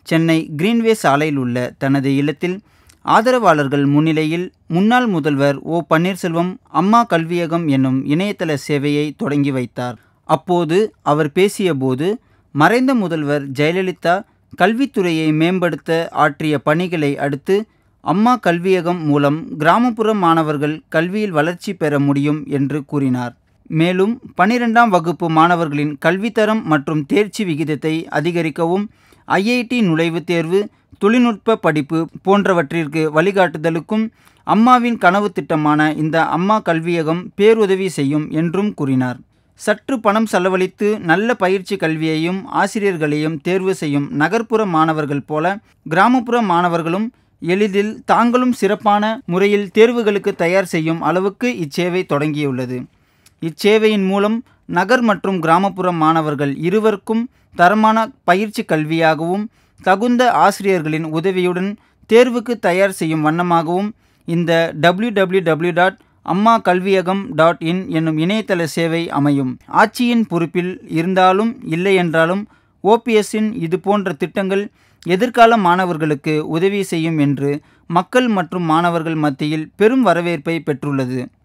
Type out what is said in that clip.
Chennai Greenway சாலையில் உள்ள தனது இல்லத்தில் ஆதரவாளர்கள் முன்னிலையில் முன்னாள் முதல்வர் ஓ பன்னீர்செல்வம் அம்மா கல்வியகம் என்னும் இணையதள சேவையை தொடங்கி வைத்தார் அப்போது அவர் பேசியபோது மறைந்த முதல்வர் ஜெயலலிதா கல்வித்துறையை மேம்படுத்த ஆற்றிய பணிகளை அடுத்து அம்மா கல்வியகம் மூலம் கிராமப்புற மாணவர்கள் கல்வியில் வளர்ச்சி பெற முடியும் என்று கூறினார் மேலும் பனிரெண்டாம் வகுப்பு மாணவர்களின் கல்வித்தரம் மற்றும் தேர்ச்சி விகிதத்தை அதிகரிக்கவும் ஐஐடி நுழைவுத் தேர்வு தொழில்நுட்ப படிப்பு போன்றவற்றிற்கு வழிகாட்டுதலுக்கும் அம்மாவின் கனவு திட்டமான இந்த அம்மா கல்வியகம் பேருதவி செய்யும் என்றும் கூறினார் சற்று பணம் செலவழித்து நல்ல பயிற்சி கல்வியையும் ஆசிரியர்களையும் தேர்வு செய்யும் நகர்ப்புற மாணவர்கள் போல கிராமப்புற மாணவர்களும் எளிதில் தாங்களும் சிறப்பான முறையில் தேர்வுகளுக்கு தயார் செய்யும் அளவுக்கு இச்சேவை தொடங்கியுள்ளது இச்சேவையின் மூலம் நகர் மற்றும் கிராமப்புற மாணவர்கள் இருவருக்கும் தரமான பயிற்சி கல்வியாகவும் தகுந்த ஆசிரியர்களின் உதவியுடன் தேர்வுக்கு தயார் செய்யும் வண்ணமாகவும் இந்த டபிள்யூ டபிள்யூ டபிள்யூ டாட் அம்மா கல்வியகம் டாட் இன் என்னும் இணையதள சேவை அமையும் ஆட்சியின் பொறுப்பில் இருந்தாலும் இல்லை என்றாலும் ஓபிஎஸ்ஸின் இது போன்ற திட்டங்கள் எதிர்கால மாணவர்களுக்கு உதவி செய்யும் என்று மக்கள் மற்றும் மாணவர்கள் மத்தியில் பெரும் வரவேற்பை பெற்றுள்ளது